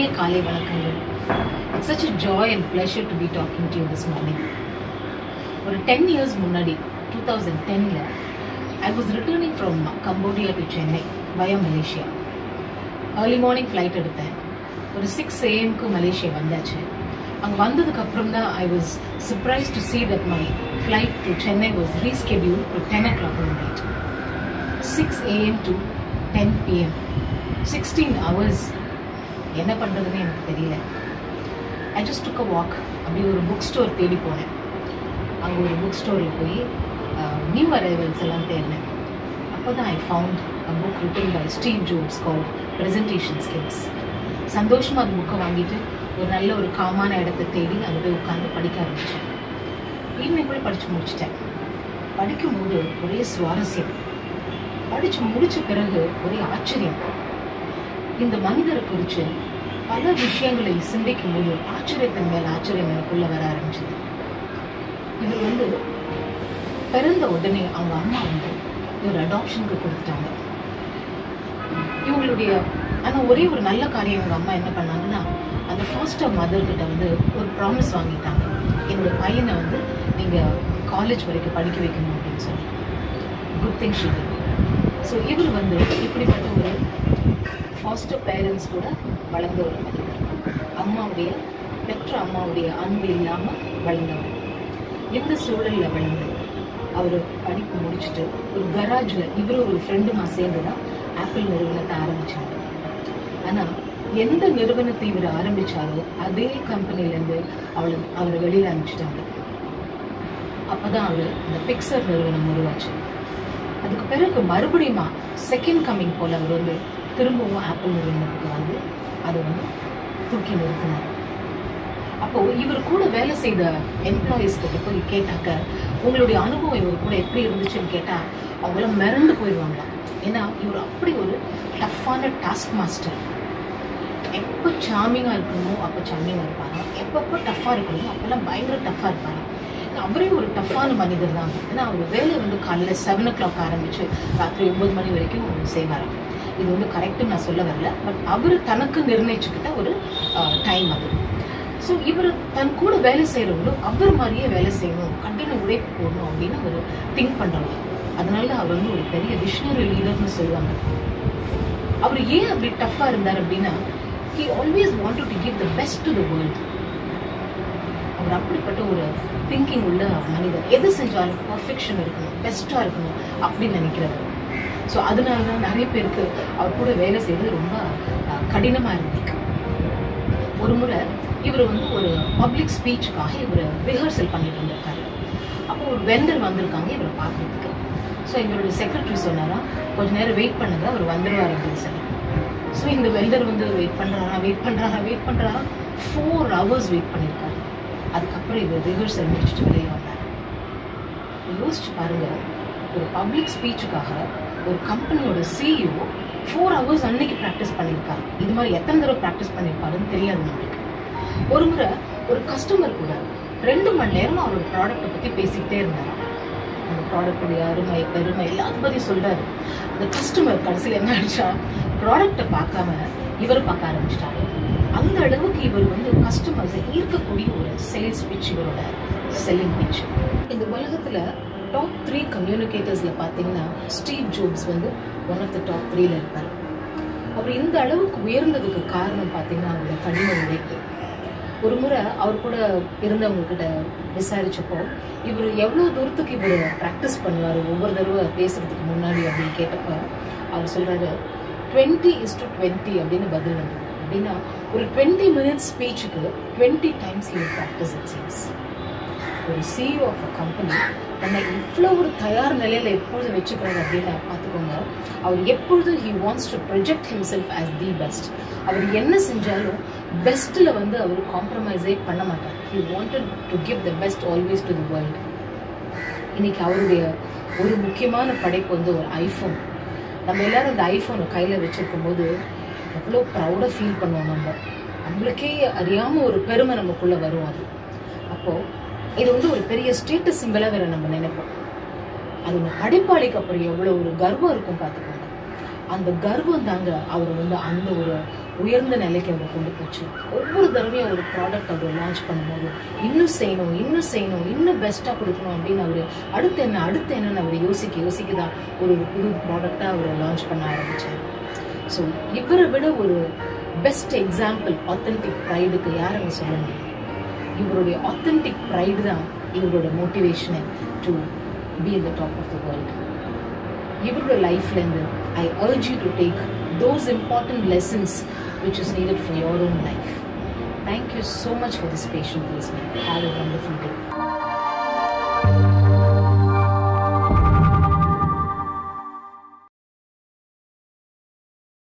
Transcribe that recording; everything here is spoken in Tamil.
காலை வணக்கங்கள் it's such a joy and pleasure to be talking to you this morning ஒரு டென் இயர்ஸ் முன்னாடி டூ தௌசண்ட் டென்னில் I was returning from Cambodia to Chennai via Malaysia early morning flight எடுத்தேன் ஒரு சிக்ஸ் ஏஎம்க்கு மலேசியா வந்தாச்சு அங்கே வந்ததுக்கு அப்புறம் தான் I was surprise to see that my flight to Chennai was rescheduled to ten o'clock night six A M to ten P M sixteen hours என்ன பண்ணுறதுன்னு எனக்கு தெரியல I just took a walk அப்படி ஒரு புக் ஸ்டோர் தேடி போனேன் அங்கே ஒரு புக் ஸ்டோரில் போய் நியூ அரைவல்ஸ் எல்லாம் தேடினேன் அப்போ தான் I found a book written by Steve Jobs call presentation skills சந்தோஷமாக அந்த புக்கை வாங்கிட்டு ஒரு நல்ல ஒரு காமான இடத்த தேடி அங்கே போய் உட்காந்து படிக்க ஆரம்பித்தேன் ஈவினிங் கூட படித்து முடிச்சிட்டேன் படிக்கும்போது ஒரே சுவாரஸ்யம் படித்து முடிச்ச பிறகு ஒரே ஆச்சரியம் இந்த மனிதரை குறித்து பல விஷயங்களை சிந்திக்கும் போது ஆச்சரியத்தின் மேல் ஆச்சரியம் எனக்குள்ள வர ஆரம்பிச்சது இவர் வந்து பிறந்த உடனே அவங்க அம்மா வந்து ஒரு அடாப்ஷனுக்கு கொடுத்துட்டாங்க இவங்களுடைய ஆனால் ஒரே ஒரு நல்ல காரியம் இவங்க அம்மா என்ன பண்ணாங்கன்னா அந்த ஃபர்ஸ்ட் மதர் கிட்ட வந்து ஒரு ப்ராமிஸ் வாங்கிட்டாங்க என்னோட பையனை வந்து நீங்கள் காலேஜ் வரைக்கும் படிக்க வைக்கணும் அப்படின்னு சொல்லி குட் திங் ஷீ ஸோ இவர் வந்து இப்படிப்பட்ட ஒரு ஃபாஸ்டர் பேரண்ட்ஸ் கூட வளர்ந்த ஒரு மனிதர் அம்மாவுடைய பெற்ற அம்மாவுடைய அன்பு இல்லாமல் வளர்ந்தவர் எந்த சூழலில் வளர்ந்து அவர் படிப்பு முடிச்சுட்டு ஒரு கராஜில் இவரும் ஒரு ஃப்ரெண்டுமா சேர்ந்து தான் ஆப்பிள் நிறுவனத்தை ஆரம்பித்தாங்க ஆனால் எந்த நிறுவனத்தை இவர் ஆரம்பிச்சாரோ அதே கம்பெனிலேருந்து அவளை அவரை வெளியில் அனுப்பிச்சிட்டாங்க அப்போ தான் அவர் இந்த பிக்சர் நிறுவனம் உருவாச்சு அதுக்கு பிறகு மறுபடியும் செகண்ட் கம்மிங் போல் அவர் வந்து திரும்பவும் ஆப்பிள் நிறுவனத்துக்கு வந்து அதை வந்து தூக்கி நிறுத்தினார் அப்போ இவர் கூட வேலை செய்த எம்ப்ளாயீஸ் கிட்ட போய் கேட்டாக்க உங்களுடைய அனுபவம் இவர் கூட எப்படி இருந்துச்சுன்னு கேட்டால் அவங்களாம் மிரண்டு போயிடுவாங்களாம் ஏன்னா இவர் அப்படி ஒரு டஃப்பான டாஸ்க் மாஸ்டர் எப்போ சாமிங்காக இருக்கணுமோ அப்போ சாமிங்காக இருப்பாங்க எப்பப்போ டஃப்பாக இருக்கணுமோ அப்போல்லாம் பயங்கர டஃப்பாக இருப்பாங்க அவரே ஒரு டஃப்பான மனிதர் தான் ஏன்னா அவர் வேலை வந்து காலையில் செவன் ஓ கிளாக் ஆரம்பித்து ராத்திரி ஒம்பது மணி வரைக்கும் செய்வாராம் இது வந்து கரெக்டுன்னு நான் சொல்ல வரல பட் அவர் தனக்கு நிர்ணயிச்சுக்கிட்ட ஒரு டைம் அது ஸோ இவர் தன் கூட வேலை செய்கிறவங்களும் அவர் மாதிரியே வேலை செய்யணும் கண்டினியூ உழைப்பு போடணும் அப்படின்னு அவர் திங்க் பண்ணுறவர் அதனால அவர் வந்து ஒரு பெரிய விஷனரி லீடர்னு சொல்லுவாங்க அவர் ஏன் அப்படி டஃப்பாக இருந்தார் அப்படின்னா he always wanted to give the best to the world அவர் அப்படிப்பட்ட ஒரு திங்கிங் உள்ள மனிதர் எது செஞ்சாலும் பர்ஃபெக்ஷன் இருக்கணும் பெஸ்ட்டாக இருக்கணும் அப்படின்னு நினைக்கிறவர் ஸோ அதனால தான் நிறைய பேருக்கு அவர் கூட வேலை செய்வது ரொம்ப கடினமாக இருந்திருக்கு ஒரு முறை இவர் வந்து ஒரு பப்ளிக் ஸ்பீச்சுக்காக இவர் ரிஹர்சல் பண்ணிட்டு இருந்திருக்காரு அப்போ ஒரு வெண்டர் வந்திருக்காங்க இவரை பார்க்கறதுக்கு ஸோ எங்களுடைய செக்ரட்டரி சொன்னாரா கொஞ்ச நேரம் வெயிட் பண்ணுங்க அவர் வந்துடுவார் அப்படின்னு சொல்லி ஸோ இந்த வெல்டர் வந்து வெயிட் பண்ணுறாரா வெயிட் பண்ணுறாரா வெயிட் பண்ணுறாரா ஃபோர் ஹவர்ஸ் வெயிட் பண்ணியிருக்காரு அதுக்கப்புறம் இவர் ரிஹர்சல் முடிச்சுட்டு வெளியே வந்தார் யோசிச்சு பாருங்க ஒரு பப்ளிக் ஸ்பீச்சுக்காக ஒரு கம்பெனியோட சிஇஓ ஃபோர் ஹவர்ஸ் அன்னைக்கு ப்ராக்டிஸ் பண்ணியிருக்காரு இது மாதிரி எத்தனை தடவை ப்ராக்டிஸ் பண்ணியிருப்பாருன்னு தெரியாது நம்மளுக்கு ஒரு முறை ஒரு கஸ்டமர் கூட ரெண்டு மணி நேரம் அவரோட ப்ராடக்ட்டை பற்றி பேசிக்கிட்டே இருந்தார் அந்த ப்ராடக்டுடைய அருமை பெருமை எல்லாத்த பற்றி சொல்கிறாரு அந்த கஸ்டமர் கடைசியில் என்ன ஆயிடுச்சா ப்ராடக்டை பார்க்காம இவர் பார்க்க ஆரம்பிச்சிட்டாரு அந்த அளவுக்கு இவர் வந்து கஸ்டமர்ஸை ஈர்க்கக்கூடிய ஒரு சேல்ஸ் பிச் இவரோட செல்லிங் பிச் இந்த உலகத்தில் டாப் த்ரீ கம்யூனிகேட்டர்ஸில் பார்த்தீங்கன்னா ஸ்டீவ் ஜோப்ஸ் வந்து ஒன் ஆஃப் த டாப் த்ரீல இருக்கார் அவர் இந்த அளவுக்கு உயர்ந்ததுக்கு காரணம் பார்த்தீங்கன்னா அவரோட கடின உழைப்பு ஒரு முறை அவர் கூட இருந்தவங்க கிட்ட விசாரிச்சப்போ இவர் எவ்வளோ தூரத்துக்கு இவர் ப்ராக்டிஸ் பண்ணுவார் ஒவ்வொரு தடவை பேசுறதுக்கு முன்னாடி அப்படின்னு கேட்டப்போ அவர் சொல்கிறாரு டுவெண்ட்டி இஸ் டு டுவெண்ட்டி அப்படின்னு பதில் வந்தது அப்படின்னா ஒரு டுவெண்ட்டி மினிட்ஸ் ஸ்பீச்சுக்கு டுவெண்ட்டி டைம்ஸ் இவர் ப்ராக்டிஸ் இட் சீன்ஸ் ஒரு சிஇஓ ஆஃப் அ கம்பெனி தன்னை இவ்வளோ ஒரு தயார் நிலையில் எப்பொழுது வச்சுக்கிறாரு அப்படின்னு பார்த்துக்கோங்க அவர் எப்பொழுதும் he wants to project himself as the best அவர் என்ன செஞ்சாலும் பெஸ்ட்டில் வந்து அவர் காம்ப்ரமைஸே பண்ண மாட்டார் he wanted to give the best always to the world இன்னைக்கு அவருடைய ஒரு முக்கியமான படைப்பு வந்து ஒரு ஐஃபோன் நம்ம எல்லாரும் அந்த ஐஃபோனை கையில் வச்சுருக்கும் போது எவ்வளோ ப்ரௌடாக ஃபீல் பண்ணுவோம் நம்ம நம்மளுக்கே அறியாமல் ஒரு பெருமை நமக்குள்ளே வரும் அது அப்போது இது வந்து ஒரு பெரிய ஸ்டேட்டஸ் சிம்பிளாக வேற நம்ம நினைப்போம் அது ஒரு படைப்பாளிக்கு அப்புறம் எவ்வளோ ஒரு கர்வம் இருக்கும் பார்த்துக்கோங்க அந்த கர்வம் தாங்க அவர் வந்து அந்த ஒரு உயர்ந்த நிலைக்கு அவரை கொண்டு போச்சு ஒவ்வொரு தடவையும் ஒரு ப்ராடக்ட் அவர் லான்ச் பண்ணும்போது இன்னும் செய்யணும் இன்னும் செய்யணும் இன்னும் பெஸ்ட்டாக கொடுக்கணும் அப்படின்னு அவர் அடுத்து என்ன அடுத்து என்னன்னு அவர் யோசிக்க யோசிக்க தான் ஒரு புது ப்ராடக்டாக அவர் லான்ச் பண்ண ஆரம்பித்தார் ஸோ இவரை விட ஒரு பெஸ்ட் எக்ஸாம்பிள் ஆத்தென்டிக் ப்ரைடுக்கு யாருங்க சொல்ல முடியும் இவருடைய ஆத்தென்டிக் ப்ரைடு தான் இவரோட மோட்டிவேஷனை to be in the top of the world இவரோட லைஃப்லேருந்து I urge you to take those important lessons which is needed for your own life thank you so much for this passion listening have a wonderful day